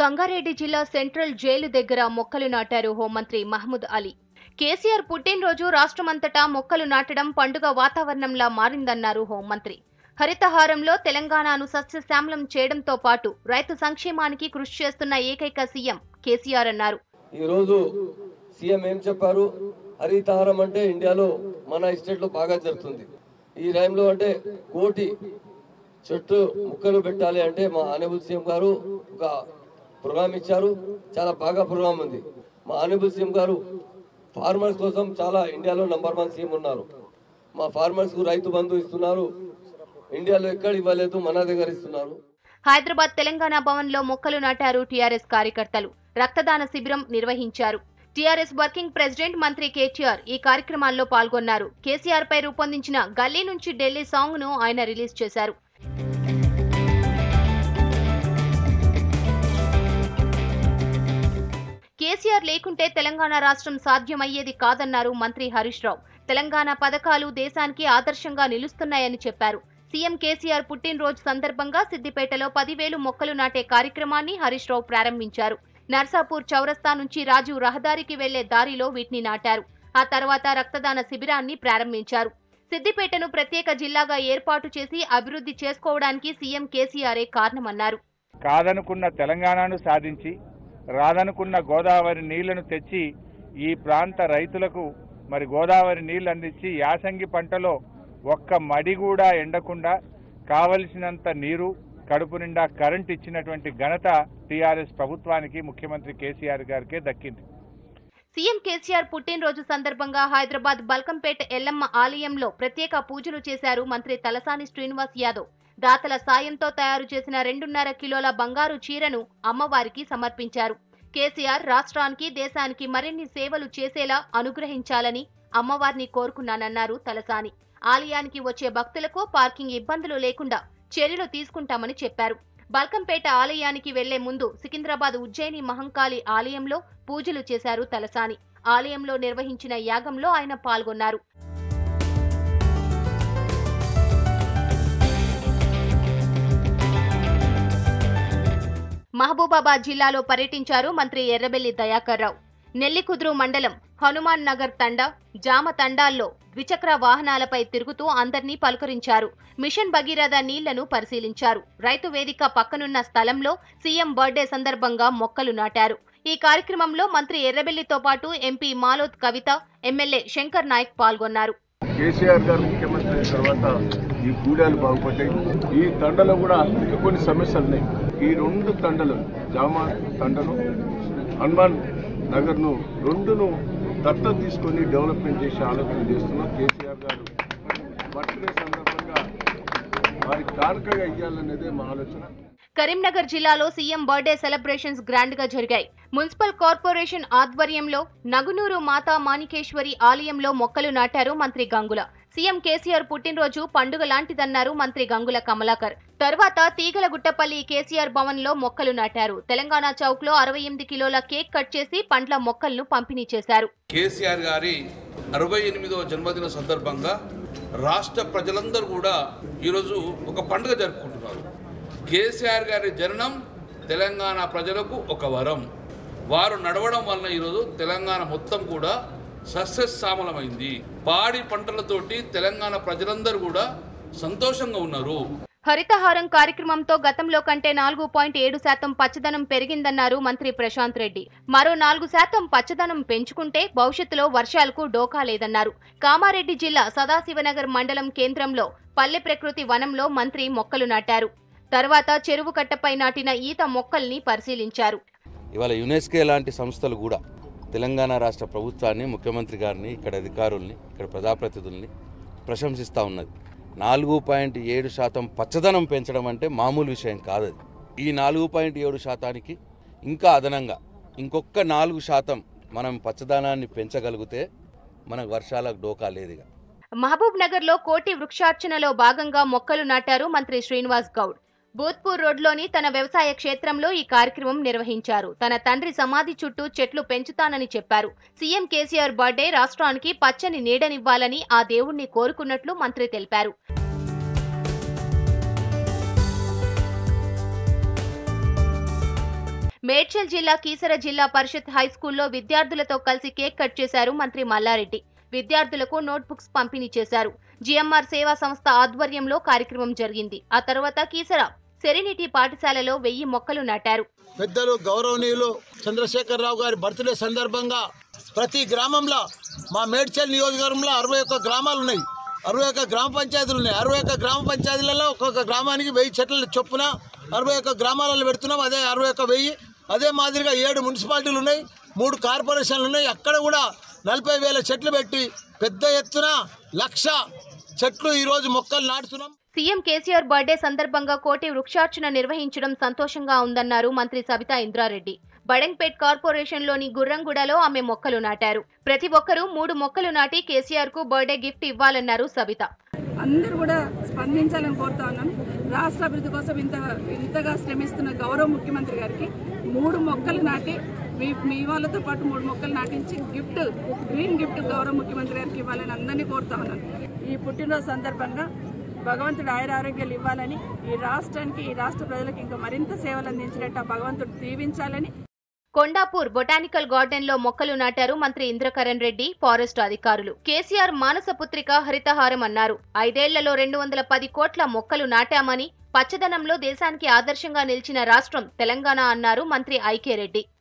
సంగారెడ్డి జిల్లా central jail దగ్గర మొక్కలు నాటారు హోంమంత్రి మహమూద్ అలీ కేసీఆర్ పుట్టినరోజు రాష్ట్రమంతటా మొక్కలు నాటడం పండుగ వాతావరణంలా మారిందన్నారు హోంమంత్రి హరితహారంలో తెలంగాణను సస్యశ్యామలం చేయడంతో పాటు రైతు సంక్షేమానికి కృషి చేస్తున్న ఏకైక సీఎం కేసీఆర్ అన్నారు ఈరోజు సీఎం ఏం చెప్పారు హరితహారం అంటే ఇండియాలో మన ఎస్టేట్లో బాగా జరుగుతుంది ఈ టైంలో అంటే కోటి చెట్టు ముక్కలు పెట్టాలి అంటే మా ఆనబుల్ సీఎం గారు ఒక ప్రోగ్రామ్ ఇచ్చారు చాలా బాగా ప్రోగ్రామ్ ఉంది మా ఆనబుల్ సీఎం గారు ఫార్మర్స్ కోసం చాలా ఇండియాలో నంబర్ వన్ సీఎం ఉన్నారు మా ఫార్మర్స్ కు రైతు బంధు ఇస్తున్నారు ఇండియాలో ఎక్కడ ఇవ్వలేదు మన దగ్గర ఇస్తున్నారు హైదరాబాద్ తెలంగాణ భవన్ లో మొక్కలు నాటారు టీఆర్ఎస్ కార్యకర్తలు రక్తదాన శిబిరం నిర్వహించారు టీఆర్ఎస్ వర్కింగ్ ప్రెసిడెంట్ మంత్రి కేటీఆర్ ఈ కార్యక్రమాల్లో పాల్గొన్నారు కేసీఆర్ పై రూపొందించిన గల్లీ నుంచి ఢిల్లీ సాంగ్ ను ఆయన రిలీజ్ చేశారు కేసీఆర్ లేకుంటే తెలంగాణ రాష్ట్రం సాధ్యమయ్యేది కాదన్నారు మంత్రి హరీష్ రావు తెలంగాణ పథకాలు దేశానికి ఆదర్శంగా నిలుస్తున్నాయని చెప్పారు సీఎం కేసీఆర్ పుట్టినరోజు సందర్భంగా సిద్దిపేటలో పదివేలు మొక్కలు నాటే కార్యక్రమాన్ని హరీష్ రావు ప్రారంభించారు నర్సాపూర్ చౌరస్తా నుంచి రాజు రహదారికి వెళ్లే దారిలో వీటిని నాటారు ఆ తర్వాత రక్తదాన శిబిరాన్ని ప్రారంభించారు సిద్దిపేటను ప్రత్యేక జిల్లాగా ఏర్పాటు చేసి అభివృద్ధి చేసుకోవడానికి సీఎం కేసీఆరే కారణమన్నారు కాదనుకున్న తెలంగాణను సాధించి రాదనుకున్న గోదావరి నీళ్లను తెచ్చి ఈ ప్రాంత రైతులకు మరి గోదావరి నీళ్లు అందించి యాసంగి పంటలో ఒక్క మడి కూడా ఎండకుండా కావలసినంత నీరు కడుపు నిండా కరెంట్ ఇచ్చినటువంటి ఘనత టీఆర్ఎస్ ప్రభుత్వానికి ముఖ్యమంత్రి కేసీఆర్ గారికే దక్కింది సీఎం కేసీఆర్ పుట్టినరోజు సందర్భంగా హైదరాబాద్ బల్కంపేట ఎల్లమ్మ ఆలయంలో ప్రత్యేక పూజలు చేశారు మంత్రి తలసాని శ్రీనివాస్ యాదవ్ దాతల సాయంతో తయారు చేసిన రెండున్నర కిలోల బంగారు చీరను అమ్మవారికి సమర్పించారు కేసీఆర్ రాష్ట్రానికి దేశానికి మరిన్ని సేవలు చేసేలా అనుగ్రహించాలని అమ్మవారిని కోరుకున్నానన్నారు తలసాని ఆలయానికి వచ్చే భక్తులకు పార్కింగ్ ఇబ్బందులు లేకుండా చర్యలు తీసుకుంటామని చెప్పారు బల్కంపేట ఆలయానికి వెళ్లే ముందు సికింద్రాబాద్ ఉజ్జయిని మహంకాళి ఆలయంలో పూజలు చేశారు తలసాని ఆలయంలో నిర్వహించిన యాగంలో ఆయన పాల్గొన్నారు మహబూబాబాద్ జిల్లాలో పర్యటించారు మంత్రి ఎర్రబెల్లి దయాకర్ రావు నెల్లికుదురు మండలం హనుమాన్ నగర్ తండా జామ తండాల్లో ద్విచక్ర వాహనాలపై తిరుగుతూ అందర్నీ పలుకరించారు మిషన్ భగీరథ నీళ్లను పరిశీలించారు రైతు వేదిక పక్కనున్న స్థలంలో సీఎం బర్త్డే సందర్భంగా మొక్కలు నాటారు ఈ కార్యక్రమంలో మంత్రి ఎర్రబెల్లితో పాటు ఎంపీ మాలోత్ కవిత ఎమ్మెల్యే శంకర్ నాయక్ పాల్గొన్నారు కేసీఆర్ గారు ముఖ్యమంత్రి అయిన తర్వాత ఈ గూడాలు బాగుపడ్డాయి ఈ తండలో కూడా ఇంకా కొన్ని సమస్యలు ఉన్నాయి ఈ రెండు తండలు జామ తండను హనుమాన్ నగర్ను రెండును దత్తత తీసుకొని డెవలప్మెంట్ చేసే ఆలోచన చేస్తున్నాం కేసీఆర్ గారు బర్త్డే సందర్భంగా వారికి కానుకగా ఇవ్వాలనేదే మా ఆలోచన కరీంనగర్ జిల్లాలో సీఎం బర్త్డే సెలబ్రేషన్స్ గ్రాండ్ గా జరిగాయి మున్సిపల్ కార్పొరేషన్ ఆధ్వర్యంలో నగునూరు మాతా మాణికేశ్వరి ఆలయంలో మొక్కలు నాటారు మంత్రి గంగుల సీఎం కేసీఆర్ పుట్టినరోజు పండుగ లాంటిదన్నారు మంత్రి గంగుల కమలాకర్ తర్వాత తీగలగుట్టపల్లి కేసీఆర్ భవన్ లో మొక్కలు నాటారు తెలంగాణ చౌక్ లో అరవై ఎనిమిది కిలోల కేక్ కట్ చేసి పండ్ల మొక్కలను పంపిణీ చేశారు కేసీఆర్ గారి అరవై ఎనిమిదవ జన్మదిన సందర్భంగా రాష్ట్ర ప్రజలందరూ కూడా ఈరోజు ఒక పండుగ జరుపుకుంటున్నారు కేసీఆర్ గారి జననం తెలంగాణ ప్రజలకు ఒక వరం వారు నడవడం వలన ఈరోజు తెలంగాణ మొత్తం కూడా సస్యశ్యామలమైంది పాడి పంటలతోటి తెలంగాణ ప్రజలందరూ కూడా సంతోషంగా ఉన్నారు హరితహారం కార్యక్రమంతో గతంలో కంటే నాలుగు పాయింట్ ఏడు శాతం పచ్చదనం పెరిగిందన్నారు మంత్రి ప్రశాంత్ రెడ్డి మరో నాలుగు శాతం పచ్చదనం పెంచుకుంటే భవిష్యత్తులో వర్షాలకు డోకా లేదన్నారు కామారెడ్డి జిల్లా సదాశివనగర్ మండలం కేంద్రంలో పల్లె ప్రకృతి వనంలో మంత్రి మొక్కలు నాటారు తర్వాత చెరువు కట్టపై నాటిన ఈత మొక్కల్ని పరిశీలించారు ఇవాళ యునెస్కో లాంటి సంస్థలు కూడా తెలంగాణ రాష్ట్ర ప్రభుత్వాన్ని ముఖ్యమంత్రి గారిని ఇక్కడ అధికారుల్ని ఇక్కడ ప్రజాప్రతినిధుల్ని ప్రశంసిస్తూ ఉన్నది నాలుగు పాయింట్ ఏడు శాతం పచ్చదనం పెంచడం అంటే మామూలు విషయం కాదది ఈ నాలుగు పాయింట్ ఏడు శాతానికి ఇంకా అదనంగా ఇంకొక నాలుగు శాతం మనం పచ్చదనాన్ని పెంచగలిగితే మనకు వర్షాలకు డోకా లేదుగా మహబూబ్ నగర్ లో కోటి వృక్షార్చనలో భాగంగా మొక్కలు నాటారు మంత్రి శ్రీనివాస్ గౌడ్ భూత్పూర్ రోడ్లోని తన వ్యవసాయ క్షేత్రంలో ఈ కార్యక్రమం నిర్వహించారు తన తండ్రి సమాధి చుట్టూ చెట్లు పెంచుతానని చెప్పారు సీఎం కేసీఆర్ బర్త్డే రాష్ట్రానికి పచ్చని నీడనివ్వాలని ఆ దేవుణ్ణి కోరుకున్నట్లు మంత్రి తెలిపారు మేడ్చల్ జిల్లా కీసర జిల్లా పరిషత్ హై స్కూల్లో విద్యార్థులతో కలిసి కేక్ కట్ చేశారు మంత్రి మల్లారెడ్డి విద్యార్థులకు నోట్బుక్స్ పంపిణీ చేశారు జిఎంఆర్ సేవా సంస్థ ఆధ్వర్యంలో కార్యక్రమం జరిగింది ఆ తర్వాత కీసర సెరెనిటీ పాఠశాలలో వెయ్యి మొక్కలు నాటారు పెద్దలు గౌరవనీయులు చంద్రశేఖరరావు గారి బర్త్డే సందర్భంగా ప్రతి గ్రామంలో మా మేడ్చల్ నియోజకవర్గంలో అరవై ఒక్క గ్రామాలు ఉన్నాయి అరవై ఒక్క గ్రామ పంచాయతీలు ఉన్నాయి అరవై ఒక్క గ్రామ పంచాయతీలలో ఒక్కొక్క గ్రామానికి వెయ్యి చెట్ల చొప్పున అరవై ఒక్క గ్రామాలలో పెడుతున్నాం అదే అరవై ఒక్క వెయ్యి అదే మాదిరిగా ఏడు మున్సిపాలిటీలు ఉన్నాయి మూడు కార్పొరేషన్లు ఉన్నాయి అక్కడ కూడా నలభై వేల చెట్లు పెట్టి పెద్ద ఎత్తున లక్ష చెట్లు ఈరోజు మొక్కలు నాటుతున్నాం సీఎం కేసీఆర్ బర్త్డే సందర్భంగా కోటి వృక్షార్చన నిర్వహించడం సంతోషంగా ఉందన్నారు మంత్రి సబితా ఇంద్రారెడ్డి బడంగ్పేట్ కార్పొరేషన్లోని గుర్రంగూడలో ఆమె మొక్కలు నాటారు ప్రతి ఒక్కరూ మూడు మొక్కలు నాటి కేసీఆర్ కు బర్త్డే గిఫ్ట్ ఇవ్వాలన్నారు సబిత అందరూ కూడా స్పందించాలని కోరుతా ఉన్నాను రాష్ట్ర అభివృద్ధి కోసం ఇంత ఇంతగా శ్రమిస్తున్న గౌరవ ముఖ్యమంత్రి గారికి మూడు మొక్కలు నాటి మీ మీ వాళ్ళతో పాటు మూడు మొక్కలు నాటించి గిఫ్ట్ గ్రీన్ గిఫ్ట్ గౌరవ ముఖ్యమంత్రి గారికి ఇవ్వాలని అందరినీ కోరుతా ఉన్నాను ఈ పుట్టినరోజు సందర్భంగా భగవంతుడు ఆయుర ఆరోగ్యాలు ఇవ్వాలని ఈ రాష్ట్రానికి ఈ రాష్ట్ర ప్రజలకు ఇంకా మరింత సేవలు అందించినట్టు ఆ భగవంతుడు దీవించాలని కొండాపూర్ బొటానికల్ గార్డెన్ లో మొక్కలు నాటారు మంత్రి ఇంద్రకరణ్ రెడ్డి ఫారెస్ట్ అధికారులు కేసీఆర్ మానస పుత్రిక హరితహారం అన్నారు ఐదేళ్లలో రెండు వందల పది కోట్ల మొక్కలు నాటామని పచ్చదనంలో దేశానికి ఆదర్శంగా నిలిచిన రాష్ట్రం తెలంగాణ అన్నారు మంత్రి ఐకే రెడ్డి